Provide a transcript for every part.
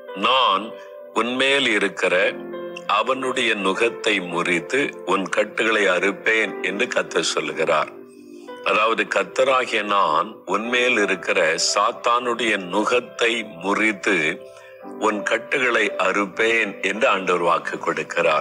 நான் உன்மேல் இருக்கிற அவனுடைய நுகத்தை முறித்து உன் கட்டுகளை அறுப்பேன் என்று கத்தர் சொல்லுகிறார் அதாவது கத்தராகிய நான் உன்மேல் இருக்கிற சாத்தானுடைய நுகத்தை முறித்து உன் கட்டுகளை அறுப்பேன் என்று ஆண்டவர் வாக்கு கொடுக்கிறார்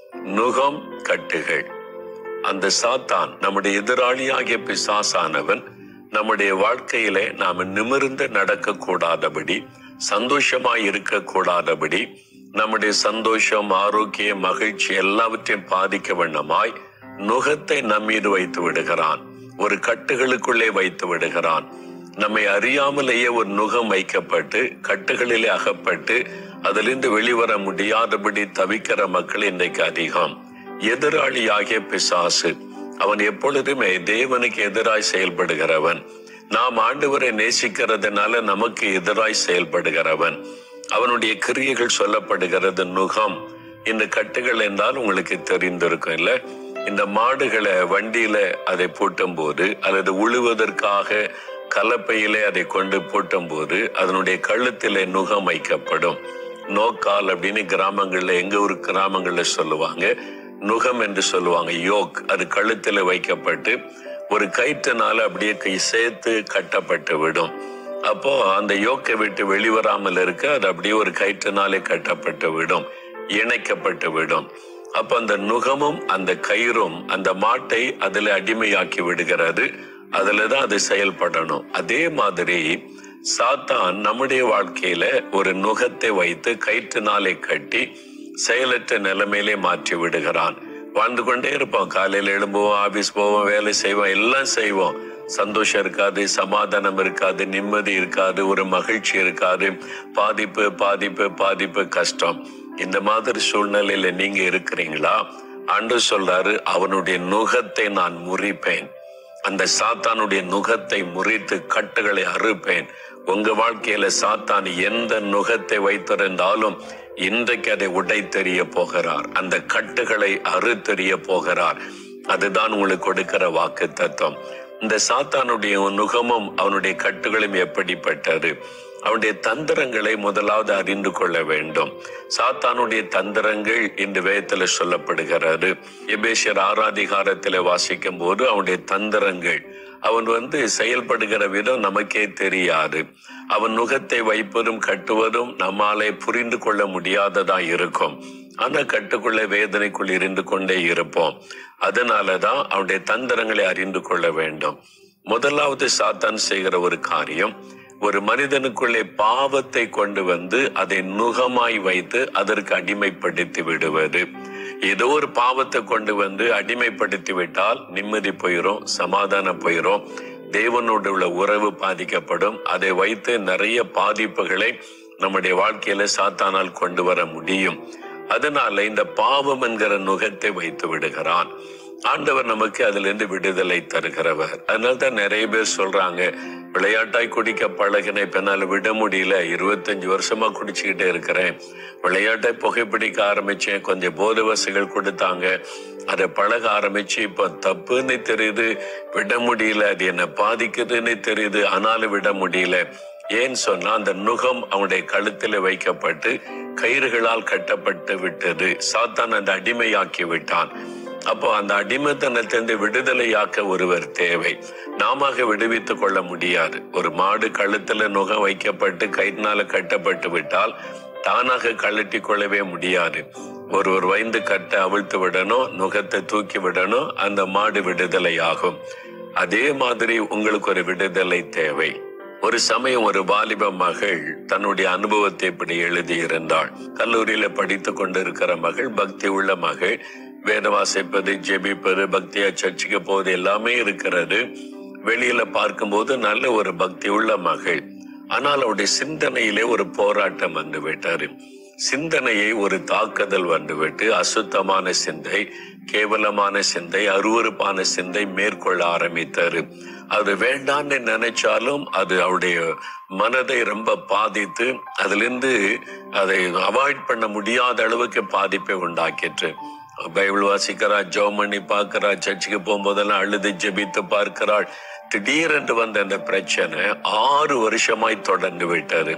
நுகம் கட்டுகள் அந்த சாத்தான் நம்முடைய எதிராளியாகிய பிசாசானவன் நம்முடைய வாழ்க்கையிலே நாம நிமிர்ந்து நடக்க கூடாதபடி சந்தோஷமாய் இருக்க கூடாதபடி நம்முடைய சந்தோஷம் ஆரோக்கியம் மகிழ்ச்சி எல்லாவற்றையும் பாதிக்க வண்ணமாய் நுகத்தை நம்மீது வைத்து விடுகிறான் ஒரு கட்டுகளுக்குள்ளே வைத்து விடுகிறான் நம்மை அறியாமலேயே ஒரு நுகம் வைக்கப்பட்டு கட்டுகளிலே அகப்பட்டு அதிலிருந்து வெளிவர முடியாதபடி தவிக்கிற மக்கள் இன்றைக்கு அதிகம் எதிராளியாகிய பிசாசு அவன் எப்பொழுதுமே தேவனுக்கு எதிராய் செயல்படுகிறவன் நாம் ஆண்டவரை நேசிக்கிறதுனால நமக்கு எதிராய் செயல்படுகிறவன் அவனுடைய கிரியைகள் சொல்லப்படுகிறது நுகம் இந்த கட்டுகள் என்றால் உங்களுக்கு தெரிந்திருக்கும் இல்ல இந்த மாடுகளை வண்டியில அதை பூட்டும் போது அல்லது உழுவதற்காக கலப்பையிலே அதை கொண்டு பூட்டும் போது அதனுடைய கழுத்திலே நுகம் வைக்கப்படும் நோக்கால் அப்படின்னு கிராமங்கள்ல எங்க ஊர் கிராமங்கள்ல சொல்லுவாங்க நுகம் என்று சொல்லுவாங்க யோக் அது கழுத்துல வைக்கப்பட்டு ஒரு கயிற்றுனால அப்படியே கை சேர்த்து கட்டப்பட்டு விடும் அப்போ அந்த யோக்கை விட்டு வெளிவராமல் இருக்க அது அப்படியே ஒரு கயிற்றுனாலே கட்டப்பட்டு விடும் இணைக்கப்பட்டு விடும் அப்ப அந்த நுகமும் அந்த கயிறும் அந்த மாட்டை அதுல அடிமையாக்கி விடுகிறது அதுலதான் அது செயல்படணும் அதே மாதிரி சாத்தான் நம்முடைய வாழ்க்கையில ஒரு நுகத்தை வைத்து கயிற்றுனாலே கட்டி செயலற்ற நிலைமையிலே மாற்றி விடுகிறான் வாழ்ந்து கொண்டே இருப்போம் காலையில எழும்புவோம் ஆபீஸ் போவோம் வேலை செய்வோம் எல்லாம் செய்வோம் சந்தோஷம் இருக்காது சமாதானம் இருக்காது நிம்மதி இருக்காது ஒரு மகிழ்ச்சி இருக்காது பாதிப்பு பாதிப்பு பாதிப்பு கஷ்டம் இந்த மாதிரி சூழ்நிலையில நீங்க இருக்கிறீங்களா அன்று சொல்றாரு அவனுடைய நுகத்தை நான் முறிப்பேன் அந்த சாத்தானுடைய நுகத்தை முறித்து கட்டுகளை அறுப்பேன் உங்க வாழ்க்கையில சாத்தான் எந்த நுகத்தை வைத்திருந்தாலும் இன்றைக்கு அதை உடைத்தெறிய போகிறார் அந்த கட்டுகளை அறுத்தெறிய போகிறார் அதுதான் உங்களுக்கு கொடுக்கிற வாக்கு தத்துவம் இந்த சாத்தானுடைய நுகமும் அவனுடைய கட்டுகளும் எப்படிப்பட்டது அவனுடைய தந்திரங்களை முதலாவது அறிந்து கொள்ள வேண்டும் சாத்தானுடைய தந்திரங்கள் இந்த வேதத்துல சொல்லப்படுகிறது எபேஷர் ஆராதிகாரத்துல வாசிக்கும் போது அவனுடைய தந்திரங்கள் அவன் வந்து செயல்படுகிற விதம் நமக்கே தெரியாது அவன் நுகத்தை வைப்பதும் கட்டுவதும் நம்மாலே புரிந்து கொள்ள முடியாததா இருக்கும் ஆனா கட்டுக்குள்ள வேதனைக்குள் இருந்து கொண்டே இருப்போம் அதனாலதான் அவனுடைய தந்திரங்களை அறிந்து கொள்ள வேண்டும் முதலாவது சாத்தான் செய்கிற ஒரு காரியம் ஒரு மனிதனுக்குள்ளே பாவத்தை கொண்டு வந்து அதை நுகமாய் வைத்து அதற்கு அடிமைப்படுத்தி விடுவது ஏதோ ஒரு பாவத்தை கொண்டு வந்து அடிமைப்படுத்தி விட்டால் நிம்மதி போயிரும் சமாதானம் போயிரும் தேவனோடு உள்ள உறவு பாதிக்கப்படும் அதை வைத்து நிறைய பாதிப்புகளை நம்முடைய வாழ்க்கையில சாத்தானால் கொண்டு வர முடியும் அதனால இந்த பாவம் என்கிற நுகத்தை வைத்து விடுகிறான் ஆண்டவர் நமக்கு அதுல இருந்து விடுதலை தருகிறவர் அதனால்தான் நிறைய பேர் சொல்றாங்க விளையாட்டாய் குடிக்க பழகின இப்ப என்னால விட முடியல இருபத்தஞ்சு வருஷமா குடிச்சுக்கிட்டே இருக்கிறேன் விளையாட்டாய் புகைப்பிடிக்க ஆரம்பிச்சேன் கொஞ்சம் போதை வசதிகள் கொடுத்தாங்க அதை பழக ஆரம்பிச்சு இப்ப தப்புன்னு தெரியுது விட முடியல அது என்ன பாதிக்குதுன்னு தெரியுது ஆனாலும் விட முடியல ஏன் சொன்னா அந்த நுகம் அவனுடைய கழுத்துல வைக்கப்பட்டு கயிறுகளால் கட்டப்பட்டு விட்டது சாத்தான் அந்த அடிமையாக்கி விட்டான் அப்போ அந்த அடிமைத்தனத்திலிருந்து விடுதலையாக்க ஒருவர் தேவை நாம விடுவித்துக் கொள்ள முடியாது ஒரு மாடு கழுத்துல நுகம் வைக்கப்பட்டு கயிற்றினால கட்டப்பட்டு விட்டால் தானாக கழட்டி கொள்ளவே முடியாது ஒருவர் வைந்து கட்ட அவிழ்த்து விடணும் நுகத்தை தூக்கி விடணும் அந்த மாடு விடுதலை ஆகும் அதே மாதிரி உங்களுக்கு ஒரு விடுதலை தேவை ஒரு சமயம் ஒரு வாலிப மகள் தன்னுடைய அனுபவத்தை இப்படி எழுதியிருந்தாள் கல்லூரியில படித்து கொண்டிருக்கிற மகள் பக்தி உள்ள மகள் வேத வாசிப்பது ஜெபிப்பது பக்தியா சர்ச்சுக்கு போவது எல்லாமே இருக்கிறது வெளியில பார்க்கும்போது நல்ல ஒரு பக்தி உள்ள மகள் ஆனால் அவருடைய சிந்தனையிலே ஒரு போராட்டம் வந்து விட்டாரு சிந்தனையை ஒரு தாக்குதல் வந்துவிட்டு அசுத்தமான சிந்தை கேவலமான சிந்தை அருவருப்பான சிந்தை மேற்கொள்ள ஆரம்பித்தாரு அது வேண்டான்னு நினைச்சாலும் அது அவருடைய மனதை ரொம்ப பாதித்து அதிலிருந்து அதை அவாய்ட் பண்ண முடியாத அளவுக்கு பாதிப்பை உண்டாக்கிற்று பைபிள் வாசிக்கிறா ஜோம் பண்ணி பார்க்கிறா சர்ச்சுக்கு போகும்போதெல்லாம் அழுது ஜெபித்து பார்க்கிறாள் திடீரென்று வந்த அந்த பிரச்சனை ஆறு வருஷமாய் தொடர்ந்து விட்டாரு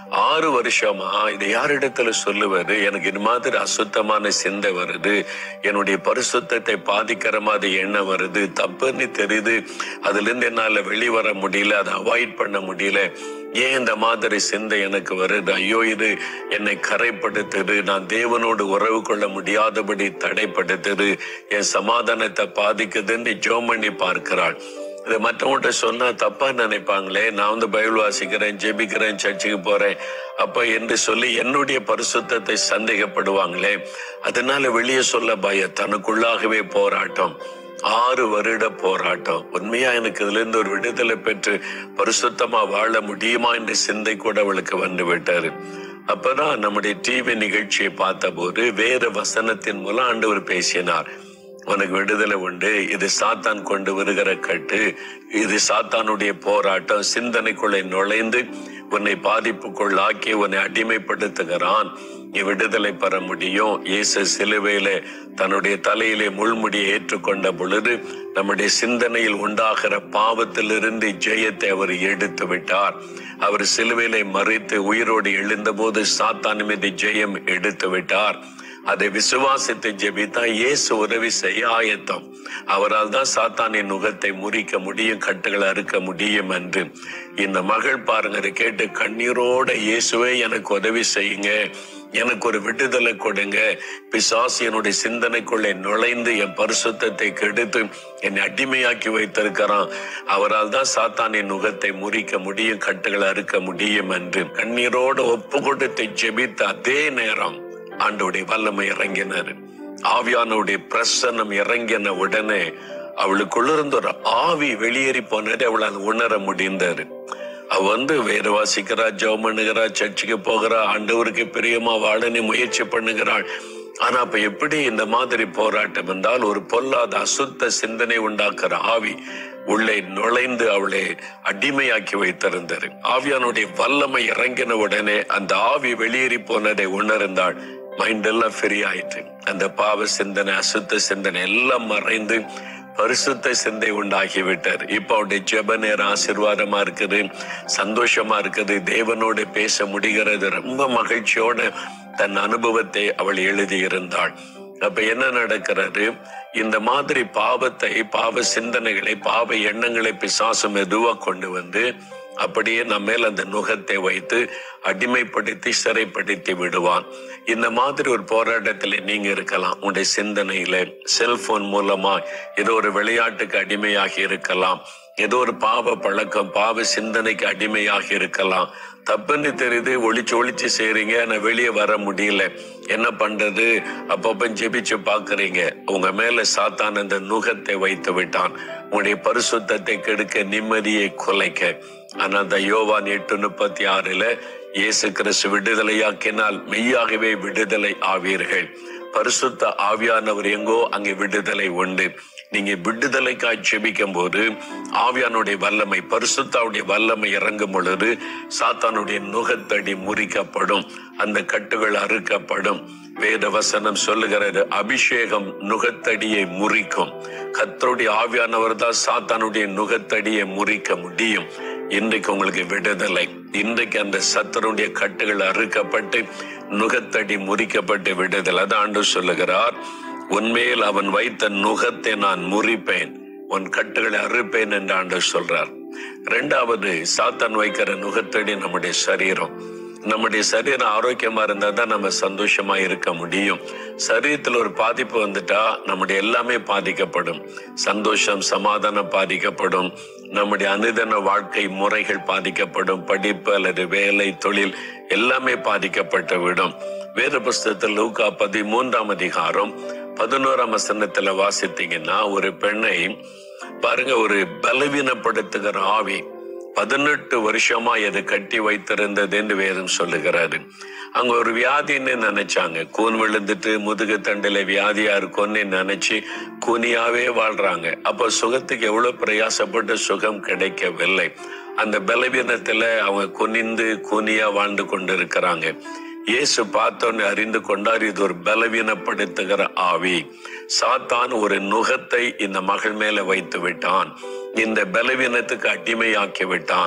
ஆறு வருஷமா இதை யாரிடத்துல சொல்லுவது எனக்கு இது மாதிரி அசுத்தமான சிந்தை வருது என்னுடைய பரிசுத்தத்தை பாதிக்கிற மாதிரி எண்ணம் வருது தப்புன்னு தெரியுது அதுல இருந்து என்னால வெளிவர முடியல அதை அவாய்ட் பண்ண முடியல ஏன் இந்த மாதிரி சிந்தை எனக்கு வருது ஐயோ இது என்னை கரைப்படுத்துது நான் தேவனோடு உறவு கொள்ள முடியாதபடி தடைப்படுத்துது என் சமாதானத்தை பாதிக்குதுன்னு ஜோம் பண்ணி பார்க்கிறாள் இதை மற்றவங்கள்ட்ட சொன்னா தப்பா நினைப்பாங்களே நான் வந்து பைபிள் வாசிக்கிறேன் ஜெபிக்கிறேன் சர்ச்சுக்கு போறேன் அப்ப என்று சொல்லி என்னுடைய பரிசுத்தத்தை சந்தேகப்படுவாங்களே அதனால வெளியே சொல்ல பய தனக்குள்ளாகவே போராட்டம் ஆறு வருட போராட்டம் உண்மையா எனக்கு இதுல இருந்து ஒரு விடுதலை பெற்று பரிசுத்தமா வாழ முடியுமா என்ற சிந்தை கூட அவளுக்கு வந்து விட்டாரு அப்பதான் நம்முடைய டிவி நிகழ்ச்சியை பார்த்தபோது வேற வசனத்தின் மூலம் ஆண்டவர் பேசினார் உனக்கு விடுதலை உண்டு இது சாத்தான் கொண்டு வருகிற கட்டு இது சாத்தானுடைய போராட்டம் சிந்தனைக்குள்ளே நுழைந்து உன்னை பாதிப்புக்குள்ளாக்கி உன்னை அடிமைப்படுத்துகிறான் நீ விடுதலை பெற முடியும் இயேசு சிலுவையில தன்னுடைய தலையிலே முள்முடியை ஏற்றுக்கொண்ட பொழுது நம்முடைய சிந்தனையில் உண்டாகிற பாவத்திலிருந்து ஜெயத்தை அவர் எடுத்து விட்டார் அவர் சிலுவையிலே மறித்து உயிரோடு எழுந்தபோது சாத்தான் மீது ஜெயம் எடுத்து விட்டார் அதை விசுவாசித்து ஜெபித்தா இயேசு உதவி செய்ய ஆயத்தம் அவரால் தான் சாத்தானின் நுகத்தை முறிக்க முடியும் கட்டுகளை அறுக்க முடியும் என்று இந்த மகள் பாருங்க இதை கேட்டு கண்ணீரோட இயேசுவே எனக்கு உதவி செய்யுங்க எனக்கு ஒரு விடுதலை கொடுங்க பிசாசு என்னுடைய சிந்தனைக்குள்ளே நுழைந்து என் பரிசுத்தத்தை கெடுத்து என்னை அடிமையாக்கி வைத்திருக்கிறான் அவரால் தான் சாத்தானின் நுகத்தை முறிக்க முடியும் கட்டுகளை அறுக்க முடியும் என்று கண்ணீரோடு ஒப்பு கொடுத்து ஜெபித்த அதே நேரம் ஆண்டோடைய வல்லமை இறங்கினார் ஆவியானோடைய பிரசன்னம் இறங்கின உடனே அவளுக்குள்ள இருந்த ஒரு ஆவி வெளியேறி போனது அவளால் உணர முடிந்தாரு அவ வந்து வேற வாசிக்கிறா ஜெபம் பண்ணுகிறா சர்ச்சுக்கு போகிறா ஆண்டவருக்கு பிரியமா வாழனி முயற்சி பண்ணுகிறாள் ஆனா அப்ப எப்படி இந்த மாதிரி போராட்டம் என்றால் ஒரு பொல்லாத அசுத்த சிந்தனை உண்டாக்குற ஆவி உள்ளே நுழைந்து அவளை அடிமையாக்கி வைத்திருந்தார் ஆவியானுடைய வல்லமை இறங்கின உடனே அந்த ஆவி வெளியேறி போனதை உணர்ந்தாள் மைண்ட் எல்லாம் ஃப்ரீ ஆயிட்டு அந்த பாவ சிந்தனை அசுத்த சிந்தனை எல்லாம் மறைந்து பரிசுத்த சிந்தை உண்டாகி விட்டார் இப்ப அவருடைய ஜெப நேரம் ஆசீர்வாதமா இருக்குது சந்தோஷமா இருக்குது தேவனோடு பேச முடிகிறது ரொம்ப மகிழ்ச்சியோட தன் அனுபவத்தை அவள் எழுதியிருந்தாள் அப்ப என்ன நடக்கிறது இந்த மாதிரி பாவத்தை பாவ சிந்தனைகளை பாவ எண்ணங்களை பிசாசு மெதுவா கொண்டு வந்து அப்படியே நம்ம மேல் அந்த நுகத்தை வைத்து அடிமைப்படுத்தி சிறைப்படுத்தி விடுவான் இந்த மாதிரி ஒரு போராட்டத்தில் நீங்க இருக்கலாம் உங்களுடைய சிந்தனையில செல்போன் மூலமா ஏதோ ஒரு விளையாட்டுக்கு அடிமையாகி இருக்கலாம் ஏதோ ஒரு பாவ பழக்கம் பாவ சிந்தனைக்கு அடிமையாக இருக்கலாம் தப்புன்னு தெரியுது ஒளிச்சு ஒளிச்சு செய்றீங்க நான் வெளியே வர முடியல என்ன பண்றது அப்பப்ப ஜெபிச்சு பாக்குறீங்க உங்க மேல சாத்தான் அந்த நுகத்தை வைத்து விட்டான் உங்களுடைய பரிசுத்தத்தை கெடுக்க நிம்மதியை குலைக்க ஆனா அந்த யோவான் எட்டு முப்பத்தி ஆறுல இயேசு கிறிஸ்து விடுதலையாக்கினால் மெய்யாகவே விடுதலை ஆவீர்கள் பரிசுத்த ஆவியானவர் எங்கோ அங்கே விடுதலை உண்டு நீங்க விடுதலைக்காய் ஜெபிக்கும் போது ஆவியானுடைய வல்லமை பரிசுத்தாவுடைய வல்லமை இறங்கும் பொழுது சாத்தானுடைய நுகத்தடி முறிக்கப்படும் அந்த கட்டுகள் அறுக்கப்படும் வேத வசனம் சொல்லுகிறது அபிஷேகம் நுகத்தடியை முறிக்கும் கத்தருடைய ஆவியானவர் தான் சாத்தானுடைய நுகத்தடியை முறிக்க முடியும் இன்றைக்கு உங்களுக்கு விடுதலை இன்றைக்கு அந்த சத்தருடைய கட்டுகள் அறுக்கப்பட்டு நுகத்தடி முறிக்கப்பட்டு விடுதலை அதான் ஆண்டு சொல்லுகிறார் உன்மேல் அவன் வைத்த நுகத்தை நான் முறிப்பேன் உன் கட்டுகளை அறுப்பேன் என்று ஆண்டு சொல்றார் ரெண்டாவது சாத்தான் வைக்கிற நுகத்தடி நம்முடைய சரீரம் நம்முடைய சரீரம் ஆரோக்கியமா இருந்தா தான் நம்ம சந்தோஷமா இருக்க முடியும் சரீரத்துல ஒரு பாதிப்பு வந்துட்டா நம்முடைய எல்லாமே பாதிக்கப்படும் சந்தோஷம் சமாதானம் பாதிக்கப்படும் நம்முடைய அனுதன வாழ்க்கை முறைகள் பாதிக்கப்படும் படிப்பு அல்லது வேலை தொழில் எல்லாமே பாதிக்கப்பட்டு விடும் வேத புஸ்தகத்தில் லூக்கா பதிமூன்றாம் அதிகாரம் பதினோராம் வசனத்துல வாசித்தீங்கன்னா ஒரு பெண்ணை பாருங்க ஒரு பலவீனப்படுத்துகிற ஆவி பதினெட்டு வருஷமா எது கட்டி வைத்திருந்தது என்று வேதம் சொல்லுகிறாரு அங்க ஒரு வியாதின்னு நினைச்சாங்க கூன் விழுந்துட்டு முதுகு தண்டில வியாதியா இருக்கும்னு நினைச்சு கூனியாவே வாழ்றாங்க அப்ப சுகத்துக்கு எவ்வளவு பிரயாசப்பட்டு சுகம் கிடைக்கவில்லை அந்த பலவீனத்துல அவங்க குனிந்து கூனியா வாழ்ந்து கொண்டு இருக்கிறாங்க இயேசு பார்த்தோன்னு அறிந்து கொண்டார் இது ஒரு பலவீனப்படுத்துகிற ஆவி சாத்தான் ஒரு நுகத்தை இந்த மகள் மேல வைத்து விட்டான் இந்த பலவீனத்துக்கு அடிமையாக்கி விட்டான்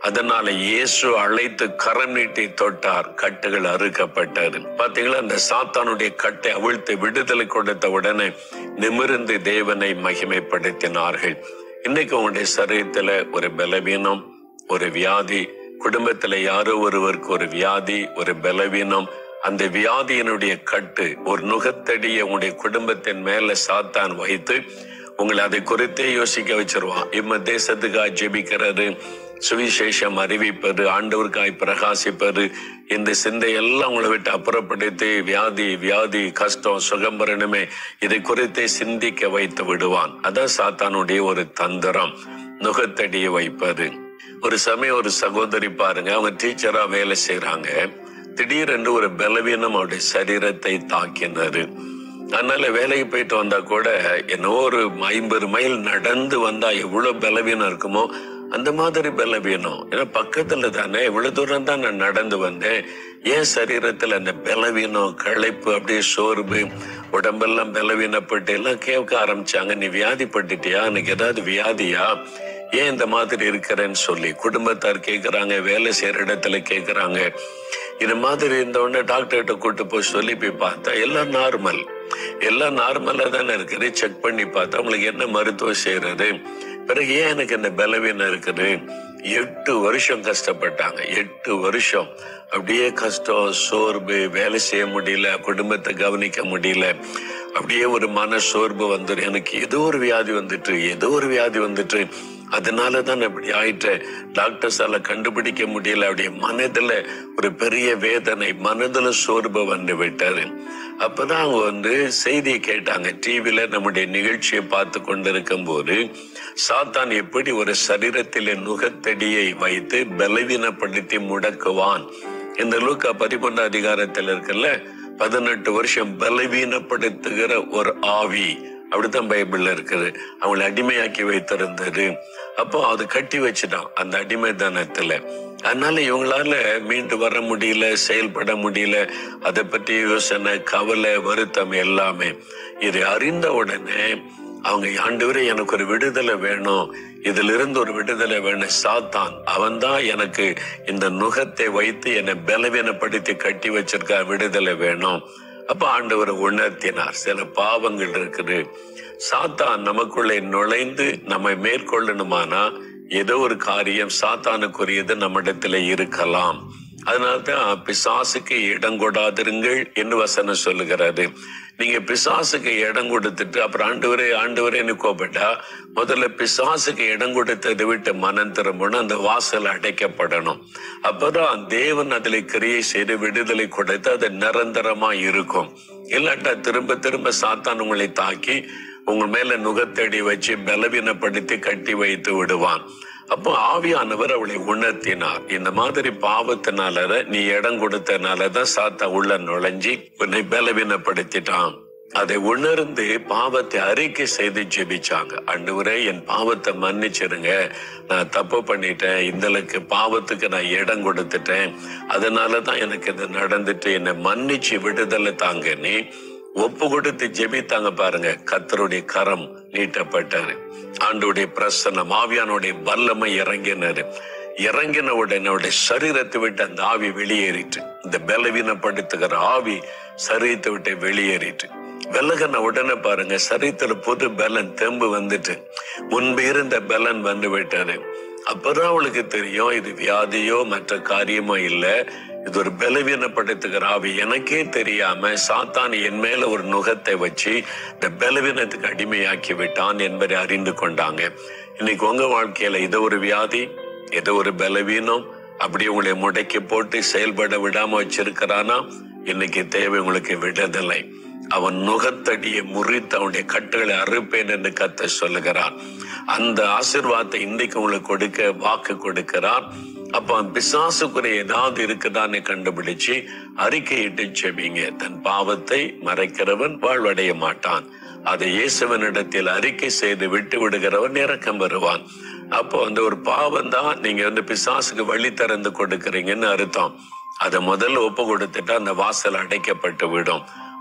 அதனால இயேசு அழைத்து கரம் நீட்டி தொட்டார் கட்டுகள் அறுக்கப்பட்டது பாத்தீங்களா அந்த சாத்தானுடைய கட்டை அவிழ்த்து விடுதலை கொடுத்த உடனே நிமிர்ந்து தேவனை மகிமைப்படுத்தினார்கள் இன்னைக்கு உங்களுடைய சரீரத்துல ஒரு பலவீனம் ஒரு வியாதி குடும்பத்துல யாரோ ஒருவருக்கு ஒரு வியாதி ஒரு பலவீனம் அந்த வியாதியினுடைய கட்டு ஒரு நுகத்தடியை உங்களுடைய குடும்பத்தின் மேல சாத்தான் வைத்து உங்களை அதை குறித்தே யோசிக்க வச்சிருவான் இம்ம தேசத்துக்காக ஜெபிக்கிறது சுவிசேஷம் அறிவிப்பது ஆண்டவருக்காய் பிரகாசிப்பது இந்த சிந்தை எல்லாம் உங்களை விட்டு அப்புறப்படுத்தி வியாதி வியாதி கஷ்டம் சுகம் வரணுமே இதை குறித்தே சிந்திக்க வைத்து விடுவான் அதான் சாத்தானுடைய ஒரு தந்திரம் நுகத்தடியை வைப்பது ஒரு சமயம் ஒரு சகோதரி பாருங்க அவங்க டீச்சரா வேலை செய்யறாங்க திடீரென்று ஒரு பலவீனம் அவருடைய சரீரத்தை தாக்கினது அதனால வேலைக்கு போயிட்டு வந்தா கூட என்னவோ ஒரு ஐம்பது மைல் நடந்து வந்தா எவ்வளவு பலவீனம் இருக்குமோ அந்த மாதிரி பலவீனம் ஏன்னா பக்கத்துல தானே இவ்வளவு தூரம் தான் நான் நடந்து வந்தேன் ஏன் சரீரத்துல அந்த பலவீனம் களைப்பு அப்படியே சோர்வு உடம்பெல்லாம் பலவீனப்பட்டு எல்லாம் கேட்க ஆரம்பிச்சாங்க நீ வியாதிப்பட்டுட்டியா எனக்கு ஏதாவது வியாதியா ஏன் இந்த மாதிரி இருக்கிறேன்னு சொல்லி குடும்பத்தார் கேக்குறாங்க வேலை செய்யற இடத்துல கேக்குறாங்க இது மாதிரி இருந்த உடனே டாக்டர்கிட்ட கூட்டு போய் சொல்லி போய் பார்த்தா எல்லாம் நார்மல் எல்லாம் நார்மலா தானே இருக்குது செக் பண்ணி பார்த்தா உங்களுக்கு என்ன மருத்துவம் செய்யறது பிறகு ஏன் எனக்கு இந்த பலவீனம் இருக்குது எட்டு வருஷம் கஷ்டப்பட்டாங்க எட்டு வருஷம் அப்படியே கஷ்டம் சோர்வு வேலை செய்ய முடியல குடும்பத்தை கவனிக்க முடியல அப்படியே ஒரு மன சோர்வு வந்துடும் எனக்கு ஏதோ ஒரு வியாதி வந்துட்டு ஏதோ ஒரு வியாதி வந்துட்டு அதனால தான் அப்படி ஆயிட்டு டாக்டர்ஸால கண்டுபிடிக்க முடியல அப்படியே மனதுல ஒரு பெரிய வேதனை மனதுல சோர்வு வந்து விட்டாரு அப்பதான் அவங்க வந்து செய்தியை கேட்டாங்க டிவில நம்முடைய நிகழ்ச்சியை பார்த்து கொண்டிருக்கும் போது சாத்தான் எப்படி ஒரு சரீரத்திலே நுகத்தடியை வைத்து பலவீனப்படுத்தி முடக்குவான் இந்த லூக்கா பதிமூன்றாம் அதிகாரத்தில் இருக்குல்ல பதினெட்டு வருஷம் பலவீனப்படுத்துகிற ஒரு ஆவி அப்படித்தான் பைபிள்ல இருக்குது அவங்களை அடிமையாக்கி வைத்திருந்தது அப்போ அது கட்டி வச்சுட்டான் அந்த அடிமைத்தனத்துல அதனால இவங்களால மீண்டு வர முடியல செயல்பட முடியல அதை பத்தி யோசனை கவலை வருத்தம் எல்லாமே இதை அறிந்த உடனே அவங்க ஆண்டவரே எனக்கு ஒரு விடுதலை வேணும் இதுல இருந்து ஒரு விடுதலை வேணும் சாத்தான் அவன் தான் எனக்கு இந்த நுகத்தை வைத்து என்னை பலவீனப்படுத்தி கட்டி வச்சிருக்கா விடுதலை வேணும் அப்ப ஆண்டவரை உணர்த்தினார் சில பாவங்கள் இருக்குது சாத்தான் நமக்குள்ளே நுழைந்து நம்மை மேற்கொள்ளணுமானா ஏதோ ஒரு காரியம் சாத்தானுக்குரியது நம்மிடத்துல இருக்கலாம் அதனால்தான் பிசாசுக்கு இடம் கொடாதிருங்கள் என்று வசனம் சொல்லுகிறது நீங்க பிசாசுக்கு இடம் கொடுத்துட்டு அப்புறம் ஆண்டவரே ஆண்டவரேன்னு கோபப்பட்டா முதல்ல பிசாசுக்கு இடம் கொடுத்ததை விட்டு மனம் திரும்பணும் அந்த வாசல் அடைக்கப்படணும் அப்பதான் தேவன் அதில் கிரியை செய்து விடுதலை கொடுத்து அது நிரந்தரமா இருக்கும் இல்லாட்டா திரும்ப திரும்ப சாத்தான் உங்களை தாக்கி உங்க மேல நுகத்தடி வச்சு பலவீனப்படுத்தி கட்டி வைத்து விடுவான் அப்போ ஆவியானவர் அவளை உணர்த்தினார் இந்த மாதிரி பாவத்தினால நீ இடம் கொடுத்தனாலதான் சாத்தா உள்ள நுழைஞ்சி உன்னை பலவீனப்படுத்திட்டான் அதை உணர்ந்து பாவத்தை அறிக்கை செய்து ஜெபிச்சாங்க அன்றுவரே என் பாவத்தை மன்னிச்சிருங்க நான் தப்பு பண்ணிட்டேன் இந்தளவுக்கு பாவத்துக்கு நான் இடம் கொடுத்துட்டேன் அதனாலதான் எனக்கு இது நடந்துட்டு என்னை மன்னிச்சு விடுதலை தாங்க நீ ஒப்பு கொடுத்து ஜெபித்தாங்க பாருங்க கத்தருடைய கரம் நீட்டப்பட்டாரு ஆண்டுடைய பிரசன்னம் ஆவியானுடைய வல்லமை இறங்கினாரு இறங்கின உடனே அவருடைய சரீரத்தை விட்டு அந்த ஆவி வெளியேறிட்டு இந்த பலவீனப்படுத்துகிற ஆவி சரீரத்தை விட்டு வெளியேறிட்டு விலகின உடனே பாருங்க சரீரத்துல புது பலன் தெம்பு வந்துட்டு முன்பு இருந்த பலன் வந்து விட்டாரு அப்பதான் அவளுக்கு தெரியும் இது வியாதியோ மற்ற காரியமோ இல்ல இது ஒரு பலவீனப்படுத்துகிற ஆவி எனக்கே தெரியாம சாத்தான் என் மேல ஒரு நுகத்தை வச்சு இந்த பலவீனத்துக்கு அடிமையாக்கி விட்டான் என்பதை அறிந்து கொண்டாங்க இன்னைக்கு உங்க வாழ்க்கையில இது ஒரு வியாதி ஏதோ ஒரு பலவீனம் அப்படி உங்களை முடக்கி போட்டு செயல்பட விடாம வச்சிருக்கிறானா இன்னைக்கு தேவை உங்களுக்கு விடுதலை அவன் நுகத்தடியை முறித்து அவனுடைய கட்டுகளை அறுப்பேன் என்று கத்த சொல்லுகிறான் அந்த ஆசிர்வாதத்தை இன்றைக்கு உங்களுக்கு கொடுக்க வாக்கு கொடுக்கிறான் அப்ப அவன் பிசாசுக்குரிய ஏதாவது இருக்குதான்னு கண்டுபிடிச்சு அறிக்கையிட்டு செவிங்க தன் பாவத்தை மறைக்கிறவன் வாழ்வடைய மாட்டான் அதை இயேசுவனிடத்தில் அறிக்கை செய்து விட்டு விடுகிறவன் இறக்கம் வருவான் அப்போ அந்த ஒரு பாவம் தான் நீங்க வந்து பிசாசுக்கு வழி திறந்து கொடுக்கறீங்கன்னு அர்த்தம் அதை முதல்ல ஒப்பு கொடுத்துட்டா அந்த வாசல் அடைக்கப்பட்டு விடும்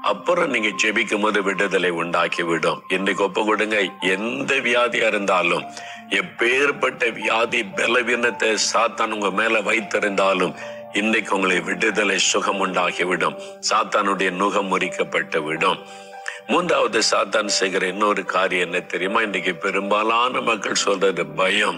அப்புறம் நீங்க ஜெபிக்கும் போது விடுதலை உண்டாக்கி விடும் இன்னைக்கு ஒப்பு கொடுங்க எந்த வியாதியா இருந்தாலும் எப்பேற்பட்ட வியாதி பலவீனத்தை சாத்தான் உங்க மேல வைத்திருந்தாலும் இன்னைக்கு உங்களை விடுதலை சுகம் உண்டாகிவிடும் சாத்தானுடைய நுகம் முறிக்கப்பட்டு விடும் மூன்றாவது சாத்தான் செய்கிற இன்னொரு காரியம் என்ன தெரியுமா இன்னைக்கு பெரும்பாலான மக்கள் சொல்றது பயம்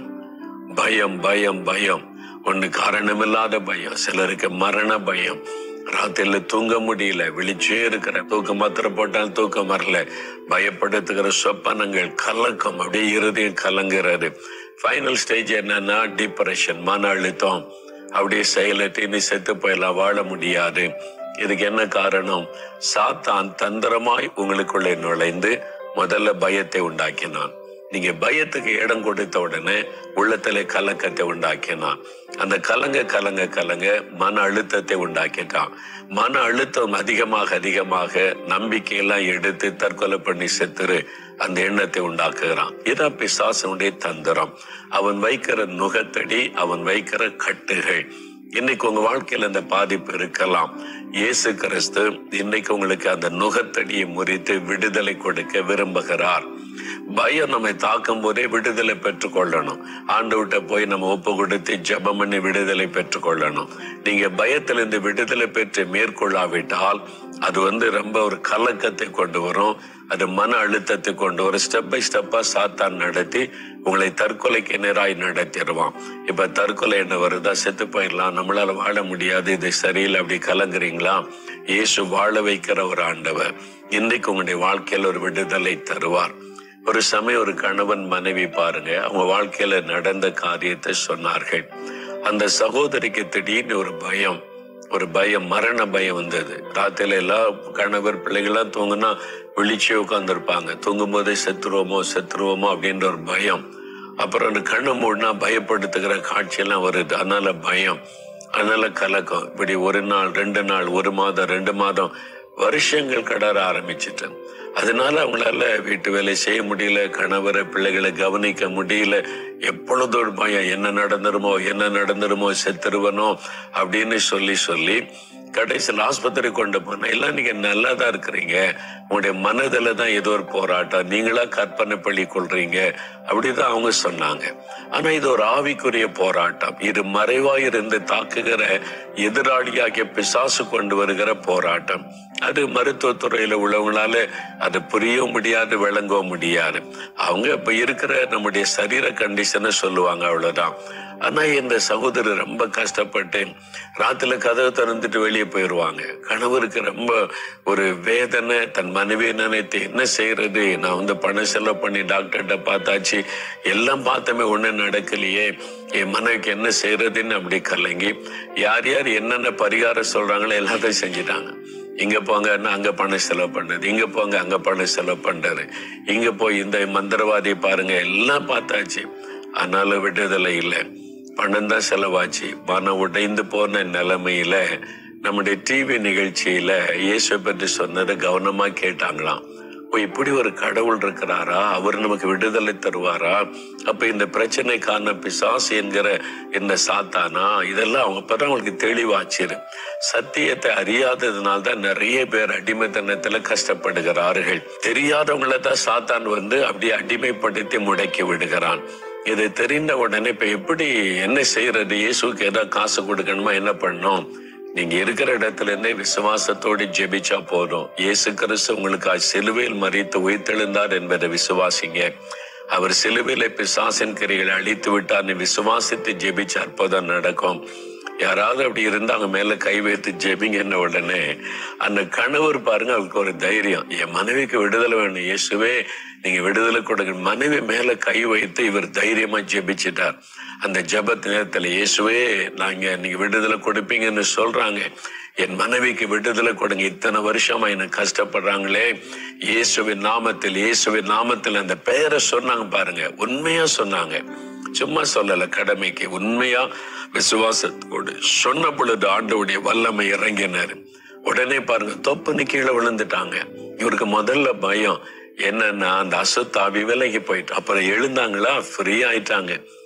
பயம் பயம் பயம் ஒண்ணு காரணமில்லாத பயம் சிலருக்கு மரண பயம் ராத்திரில தூங்க முடியல விழிச்சே இருக்கிற தூக்கம் மாத்திரை போட்டால் தூக்கம் வரல பயப்படுத்துகிற சொப்பனங்கள் கலக்கம் அப்படியே இருதயம் கலங்குறது ஃபைனல் ஸ்டேஜ் என்னன்னா டிப்ரெஷன் மன அழுத்தம் அப்படியே செயலற்று இனி செத்து போயெல்லாம் வாழ முடியாது இதுக்கு என்ன காரணம் சாத்தான் தந்திரமாய் உங்களுக்குள்ளே நுழைந்து முதல்ல பயத்தை உண்டாக்கினான் நீங்க பயத்துக்கு இடம் கொடுத்த உடனே உள்ளத்துல கலக்கத்தை உண்டாக்கினான் அந்த கலங்க கலங்க கலங்க மன அழுத்தத்தை உண்டாக்கிட்டான் மன அழுத்தம் அதிகமாக அதிகமாக நம்பிக்கையெல்லாம் எடுத்து தற்கொலை பண்ணி செத்துரு அந்த எண்ணத்தை உண்டாக்குகிறான் இதான் பிசாசனுடைய தந்திரம் அவன் வைக்கிற நுகத்தடி அவன் வைக்கிற கட்டுகள் இன்னைக்கு உங்க வாழ்க்கையில அந்த பாதிப்பு இருக்கலாம் இயேசு கிறிஸ்து இன்னைக்கு உங்களுக்கு அந்த நுகத்தடியை முறித்து விடுதலை கொடுக்க விரும்புகிறார் பயம் நம்மை தாக்கும் போதே விடுதலை பெற்றுக்கொள்ளணும் ஆண்டவர்கிட்ட போய் நம்ம ஒப்பு கொடுத்து ஜெபம் பண்ணி விடுதலை பெற்றுக்கொள்ளணும் நீங்க பயத்திலிருந்து விடுதலை பெற்று மேற்கொள்ளாவிட்டால் அது வந்து ரொம்ப ஒரு கலக்கத்தை கொண்டு வரும் அது மன அழுத்தத்தை கொண்டு வரும் ஸ்டெப் பை ஸ்டெப்பா சாத்தான் நடத்தி உங்களை தற்கொலைக்கு நேராய் நடத்திடுவான் இப்ப தற்கொலை என்ன வருதா செத்து போயிடலாம் நம்மளால வாழ முடியாது இது சரியில்லை அப்படி கலங்குறீங்களா இயேசு வாழ வைக்கிற ஒரு ஆண்டவர் இன்னைக்கு உங்களுடைய வாழ்க்கையில ஒரு விடுதலை தருவார் ஒரு சமயம் ஒரு கணவன் மனைவி பாருங்க அவங்க வாழ்க்கையில நடந்த காரியத்தை சொன்னார்கள் அந்த சகோதரிக்கு திடீர்னு ஒரு பயம் ஒரு பயம் மரண பயம் வந்தது ராத்திரில எல்லாம் கணவர் பிள்ளைகள்லாம் தூங்குனா விழிச்சு உட்காந்துருப்பாங்க தூங்கும் போதே செத்துருவோமோ செத்துருவோமோ அப்படின்ற ஒரு பயம் அப்புறம் அந்த கண்ணு மூடினா பயப்படுத்துகிற காட்சியெல்லாம் வருது அதனால பயம் அதனால கலக்கம் இப்படி ஒரு நாள் ரெண்டு நாள் ஒரு மாதம் ரெண்டு மாதம் வருஷங்கள் கடற ஆரம்பிச்சிட்டேன் அதனால அவங்களால வீட்டு வேலை செய்ய முடியல கணவரை பிள்ளைகளை கவனிக்க முடியல எப்பொழுதும் ஒரு பயம் என்ன நடந்துருமோ என்ன நடந்துருமோ செத்துருவனோ அப்படின்னு சொல்லி சொல்லி கடைசியில் ஆஸ்பத்திரி கொண்டு போன எல்லாம் நீங்க நல்லா தான் இருக்கிறீங்க உங்களுடைய மனதில் தான் ஏதோ ஒரு போராட்டம் நீங்களா கற்பனை பண்ணி கொள்றீங்க அப்படிதான் அவங்க சொன்னாங்க ஆனா இது ஒரு ஆவிக்குரிய போராட்டம் இது மறைவாயிருந்து தாக்குகிற எதிராளியாகிய பிசாசு கொண்டு வருகிற போராட்டம் அது மருத்துவத்துறையில உள்ளவங்களால அது புரியவும் முடியாது விளங்கவும் முடியாது அவங்க இப்ப இருக்கிற நம்முடைய சரீர கண்டிஷனை சொல்லுவாங்க அவ்வளவுதான் ஆனா இந்த சகோதரர் ரொம்ப கஷ்டப்பட்டு ராத்திரில கதவை திறந்துட்டு வெளியே போயிடுவாங்க கணவருக்கு ரொம்ப ஒரு வேதனை தன் மனைவியை நினைத்து என்ன செய்யறது நான் வந்து பணம் செலவு பண்ணி டாக்டர்கிட்ட பார்த்தாச்சு எல்லாம் பார்த்தமே ஒண்ணும் நடக்கலையே என் மனைவிக்கு என்ன செய்யறதுன்னு அப்படி கலங்கி யார் யார் என்னென்ன பரிகாரம் சொல்றாங்களோ எல்லாத்தையும் செஞ்சுட்டாங்க இங்க போங்கன்னா அங்க பணம் செலவு பண்றது இங்க போங்க அங்க பணம் செலவு பண்றது இங்க போய் இந்த மந்திரவாதி பாருங்க எல்லாம் பார்த்தாச்சு ஆனாலும் விடுதலை இல்லை பணம் தான் செலவாச்சு மனம் உடைந்து போன நிலைமையில நம்முடைய டிவி நிகழ்ச்சியில இயேசு பற்றி சொன்னதை கவனமா கேட்டாங்களாம் ஓ இப்படி ஒரு கடவுள் இருக்கிறாரா அவர் நமக்கு விடுதலை தருவாரா அப்ப இந்த பிரச்சனைக்கான பிசாசு என்கிற இந்த சாத்தானா இதெல்லாம் அவங்க அப்பதான் அவங்களுக்கு தெளிவாச்சிரு சத்தியத்தை அறியாததுனால தான் நிறைய பேர் அடிமைத்தனத்துல கஷ்டப்படுகிறார்கள் தெரியாதவங்கள தான் சாத்தான் வந்து அப்படியே அடிமைப்படுத்தி முடக்கி விடுகிறான் இது தெரிந்த உடனே இப்ப எப்படி என்ன செய்யறது இயேசுக்கு ஏதாவது காசு கொடுக்கணுமா என்ன பண்ணணும் நீங்க இருக்கிற இடத்துல இருந்தே விசுவாசத்தோடு ஜெபிச்சா போதும் இயேசு கிறிஸ்து உங்களுக்கு சிலுவையில் மறித்து உயிர்த்தெழுந்தார் என்பதை விசுவாசிங்க அவர் சிலுவையில பிசாசின் கிரிகளை அழித்து விட்டார் நீ விசுவாசித்து ஜெபிச்ச அற்புதம் நடக்கும் யாராவது அப்படி இருந்தா அவங்க மேல கை வைத்து ஜெபிங்கன்ன உடனே அந்த கணவர் பாருங்க அவருக்கு ஒரு தைரியம் என் மனைவிக்கு விடுதலை வேணும் இயேசுவே நீங்க விடுதலை கொடுங்க மனைவி மேல கை வைத்து இவர் தைரியமா ஜெபிச்சிட்டார் அந்த ஜெபத்து நேரத்துல இயேசுவே நாங்க நீங்க விடுதலை கொடுப்பீங்கன்னு சொல்றாங்க என் மனைவிக்கு விடுதலை கொடுங்க இத்தனை வருஷமா எனக்கு கஷ்டப்படுறாங்களே இயேசுவின் நாமத்தில் இயேசுவின் நாமத்தில் அந்த பெயரை சொன்னாங்க பாருங்க உண்மையா சொன்னாங்க சும்மா சொல்லல கடமைக்கு உண்மையா விசுவாசத்தோடு சொன்ன பொழுது ஆண்டவுடைய வல்லமை இறங்கினாரு உடனே பாருங்க தொப்புன்னு கீழே விழுந்துட்டாங்க இவருக்கு முதல்ல பயம் என்னன்னா அந்த அசுத்தாவி விலகி போயிட்டு அப்புறம் எழுந்தாங்களா ஃப்ரீ ஆயிட்டாங்க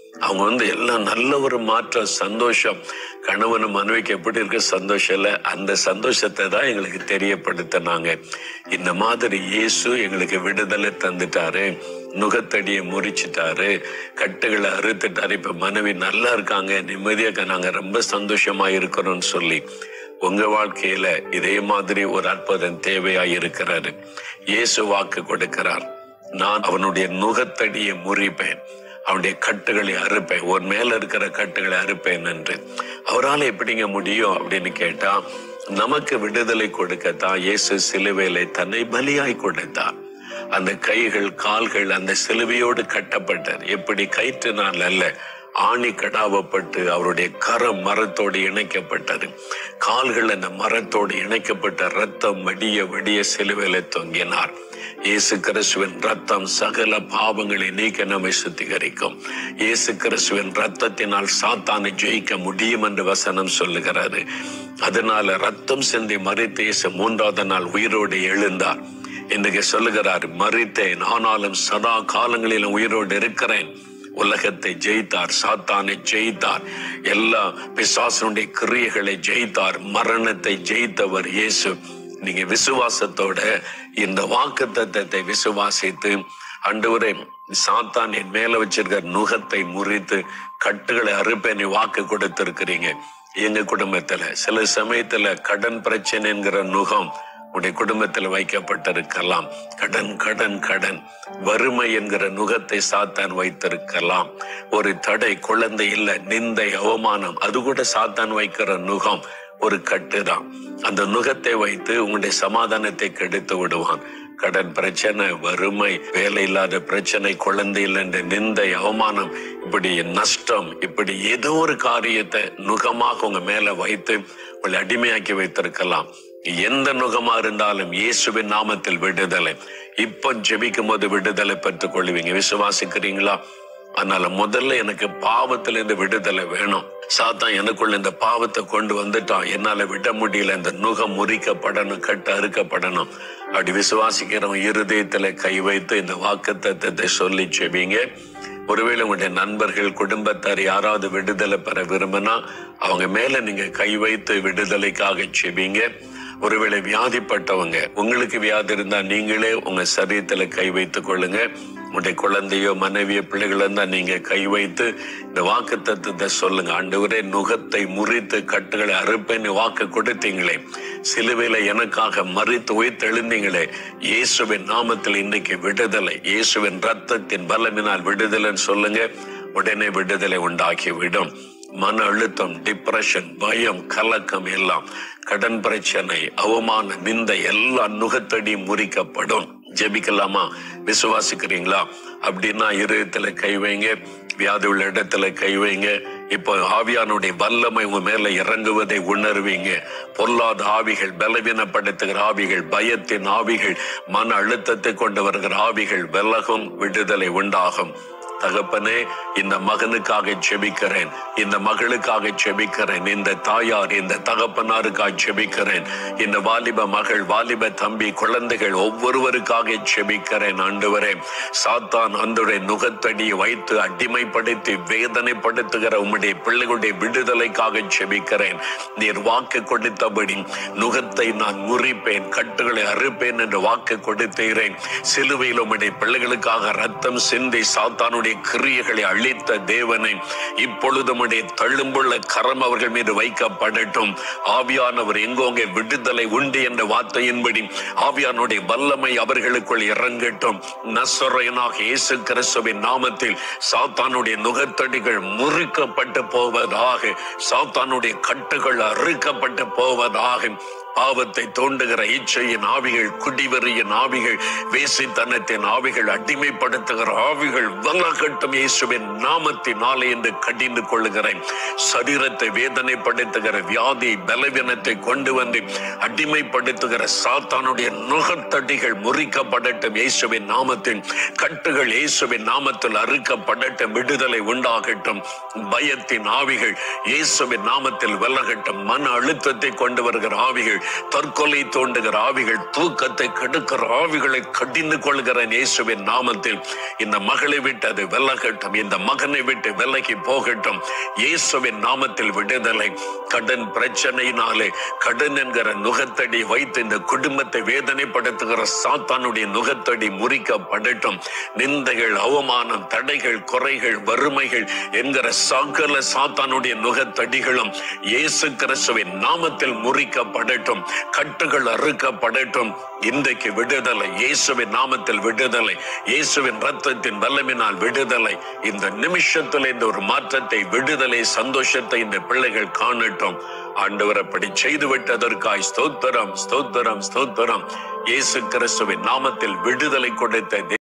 அவங்க வந்து எல்லாம் நல்ல ஒரு மாற்றம் சந்தோஷம் கணவன் மனைவிக்கு எப்படி இருக்க சந்தோஷம் இல்லை அந்த சந்தோஷத்தை தான் எங்களுக்கு தெரியப்படுத்தினாங்க இந்த மாதிரி இயேசு எங்களுக்கு விடுதலை தந்துட்டாரு நுகத்தடியை முறிச்சிட்டாரு கட்டுகளை அறுத்துட்டாரு இப்ப மனைவி நல்லா இருக்காங்க நிம்மதியாக நாங்க ரொம்ப சந்தோஷமா இருக்கிறோம்னு சொல்லி உங்க வாழ்க்கையில இதே மாதிரி ஒரு அற்புதம் தேவையா இருக்கிறாரு இயேசு வாக்கு கொடுக்கிறார் நான் அவனுடைய நுகத்தடியை முறிப்பேன் அவனுடைய கட்டுகளை அறுப்பேன் உன் மேல இருக்கிற கட்டுகளை அறுப்பேன் என்று அவரால் எப்படிங்க முடியும் அப்படின்னு கேட்டா நமக்கு விடுதலை கொடுக்கத்தான் இயேசு சிலுவையில தன்னை பலியாய் கொடுத்தார் அந்த கைகள் கால்கள் அந்த சிலுவையோடு கட்டப்பட்டார் எப்படி கயிற்றினால் அல்ல ஆணி கடாவப்பட்டு அவருடைய கரம் மரத்தோடு இணைக்கப்பட்டது கால்கள் அந்த மரத்தோடு இணைக்கப்பட்ட ரத்தம் வடிய வடிய சிலுவையில தொங்கினார் இயேசு கிறிஸ்துவின் ரத்தம் சகல பாவங்களை நீக்க நம்மை சுத்திகரிக்கும் இயேசு கிறிஸ்துவின் ரத்தத்தினால் சாத்தானை ஜெயிக்க முடியும் என்று வசனம் சொல்லுகிறாரு அதனால ரத்தம் சிந்தி மறித்து இயேசு மூன்றாவது நாள் உயிரோடு எழுந்தார் இன்றைக்கு சொல்லுகிறார் மறித்தேன் ஆனாலும் சதா காலங்களிலும் உயிரோடு இருக்கிறேன் உலகத்தை ஜெயித்தார் சாத்தானை ஜெயித்தார் எல்லா பிசாசனுடைய கிரியைகளை ஜெயித்தார் மரணத்தை ஜெயித்தவர் இயேசு நீங்க விசுவாசத்தோட இந்த வாக்கு தத்தத்தை விசுவாசித்து அன்றுவரே சாத்தான் என் மேல வச்சிருக்கிற நுகத்தை முறித்து கட்டுகளை அறுப்பேன் வாக்கு கொடுத்திருக்கிறீங்க எங்க குடும்பத்துல சில சமயத்துல கடன் பிரச்சனைங்கிற நுகம் உடைய குடும்பத்தில் வைக்கப்பட்டிருக்கலாம் கடன் கடன் கடன் வறுமை என்கிற நுகத்தை சாத்தான் வைத்திருக்கலாம் ஒரு தடை குழந்தை இல்ல நிந்தை அவமானம் அது கூட சாத்தான் வைக்கிற நுகம் ஒரு கட்டுதான் அந்த நுகத்தை வைத்து உங்களுடைய சமாதானத்தை கெடுத்து விடுவான் கடன் பிரச்சனை வறுமை வேலை இல்லாத பிரச்சனை குழந்தை இல்லை என்ற நிந்தை அவமானம் இப்படி நஷ்டம் இப்படி ஏதோ ஒரு காரியத்தை நுகமாக உங்க மேல வைத்து உங்களை அடிமையாக்கி வைத்திருக்கலாம் எந்த நுகமா இருந்தாலும் இயேசுவின் நாமத்தில் விடுதலை இப்ப ஜெபிக்கும் போது விடுதலை பெற்றுக் கொள்வீங்க விசுவாசிக்கிறீங்களா அதனால முதல்ல எனக்கு பாவத்திலிருந்து விடுதலை வேணும் சாத்தான் எனக்குள்ள இந்த பாவத்தை கொண்டு வந்துட்டான் என்னால விட முடியல இந்த நுகம் முறிக்கப்படணும் கட்டு அறுக்கப்படணும் அப்படி விசுவாசிக்கிறவன் இருதயத்துல கை வைத்து இந்த வாக்கு தத்தத்தை சொல்லி செவிங்க ஒருவேளை உங்களுடைய நண்பர்கள் குடும்பத்தார் யாராவது விடுதலை பெற விரும்பினா அவங்க மேல நீங்க கை வைத்து விடுதலைக்காக செவிங்க ஒருவேளை வியாதிப்பட்டவங்க உங்களுக்கு வியாதி இருந்தா நீங்களே உங்க சரீரத்துல கை வைத்துக் கொள்ளுங்க உங்களுடைய குழந்தையோ மனைவியோ பிள்ளைகள் இருந்தா நீங்க கை வைத்து இந்த வாக்கு தத்துவத்தை சொல்லுங்க ஆண்டவரே நுகத்தை முறித்து கட்டுகளை அறுப்பேன்னு வாக்கு கொடுத்தீங்களே சிலுவையில எனக்காக மறித்து உயிர்த்தெழுந்தீங்களே இயேசுவின் நாமத்தில் இன்னைக்கு விடுதலை இயேசுவின் ரத்தத்தின் பலமினால் விடுதலைன்னு சொல்லுங்க உடனே விடுதலை உண்டாக்கி விடும் மன அழுத்தம் டிப்ரெஷன் பயம் கலக்கம் எல்லாம் கடன் பிரச்சனை அவமான நிந்தை எல்லா நுகத்தடி முறிக்கப்படும் ஜெபிக்கலாமா விசுவாசிக்கிறீங்களா அப்படின்னா இருதயத்துல கை வைங்க வியாதி உள்ள இடத்துல கை வைங்க இப்போ ஆவியானுடைய வல்லமை உங்க மேல இறங்குவதை உணர்வீங்க பொல்லாத ஆவிகள் பலவீனப்படுத்துகிற ஆவிகள் பயத்தின் ஆவிகள் மன அழுத்தத்தை கொண்டு வருகிற ஆவிகள் விலகும் விடுதலை உண்டாகும் தகப்பனே இந்த மகனுக்காக செபிக்கிறேன் இந்த மகளுக்காக செபிக்கிறேன் இந்த தாயார் இந்த தகப்பனாருக்காக செபிக்கிறேன் இந்த வாலிப மகள் வாலிப தம்பி குழந்தைகள் ஒவ்வொருவருக்காக செபிக்கிறேன் ஆண்டவரே சாத்தான் அந்துடைய நுகத்தடியை வைத்து அடிமைப்படுத்தி வேதனைப்படுத்துகிற உம்முடைய பிள்ளைகளுடைய விடுதலைக்காக செபிக்கிறேன் நீர் வாக்கு கொடுத்தபடி நுகத்தை நான் முறிப்பேன் கட்டுகளை அறுப்பேன் என்று வாக்கு கொடுத்தீரேன் சிலுவையில் உம்முடைய பிள்ளைகளுக்காக ரத்தம் சிந்தி சாத்தானுடைய கிரியைகளை அழித்த தேவனை இப்பொழுது உம்முடைய தள்ளும்புள்ள கரம் அவர்கள் மீது வைக்கப்படட்டும் ஆவியானவர் எங்கோங்கே விடுதலை உண்டு என்ற வார்த்தையின்படி ஆவியானுடைய வல்லமை அவர்களுக்குள் இறங்கட்டும் நசரையனாக இயேசு கிறிஸ்துவின் நாமத்தில் சாத்தானுடைய நுகத்தடிகள் முறிக்கப்பட்டு போவதாக சாத்தானுடைய கட்டுகள் அறுக்கப்பட்டு போவதாக பாவத்தை தோண்டுகிற இச்சையின் ஆவிகள் குடிவெறியின் ஆவிகள் வேசித்தனத்தின் ஆவிகள் அடிமைப்படுத்துகிற ஆவிகள் வலகட்டும் இயேசுவின் நாமத்தினாலே என்று கடிந்து கொள்ளுகிறேன் சரீரத்தை வேதனைப்படுத்துகிற வியாதி பலவீனத்தை கொண்டு வந்து அடிமைப்படுத்துகிற சாத்தானுடைய நுகத்தடிகள் முறிக்கப்படட்டும் இயேசுவின் நாமத்தில் கட்டுகள் இயேசுவின் நாமத்தில் அறுக்கப்படட்டும் விடுதலை உண்டாகட்டும் பயத்தின் ஆவிகள் இயேசுவின் நாமத்தில் விலகட்டும் மன அழுத்தத்தை கொண்டு வருகிற ஆவிகள் தற்கொலை தோண்டுகிற ஆவிகள் தூக்கத்தை கெடுக்கிற ஆவிகளை கடிந்து கொள்கிற இயேசுவின் நாமத்தில் இந்த மகளை விட்டு அது விலகட்டும் இந்த மகனை விட்டு விலகி போகட்டும் இயேசுவின் நாமத்தில் விடுதலை கடன் பிரச்சனையினாலே கடன் என்கிற நுகத்தடி வைத்து இந்த குடும்பத்தை வேதனைப்படுத்துகிற சாத்தானுடைய நுகத்தடி முறிக்கப்படட்டும் நிந்தைகள் அவமானம் தடைகள் குறைகள் வறுமைகள் என்கிற சகல சாத்தானுடைய நுகத்தடிகளும் இயேசு கிறிஸ்துவின் நாமத்தில் முறிக்கப்படட்டும் கட்டுகள் அறுக்கப்படட்டும் இன்றைக்கு விடுதலை இயேசுவின் நாமத்தில் விடுதலை இயேசுவின் ரத்தத்தின் வல்லமினால் விடுதலை இந்த நிமிஷத்தில் இந்த ஒரு மாற்றத்தை விடுதலை சந்தோஷத்தை இந்த பிள்ளைகள் காணட்டும் ஆண்டவர் அப்படி செய்து விட்டதற்காய் ஸ்தோத்திரம் ஸ்தோத்திரம் ஸ்தோத்திரம் இயேசு கிறிஸ்துவின் நாமத்தில் விடுதலை கொடுத்த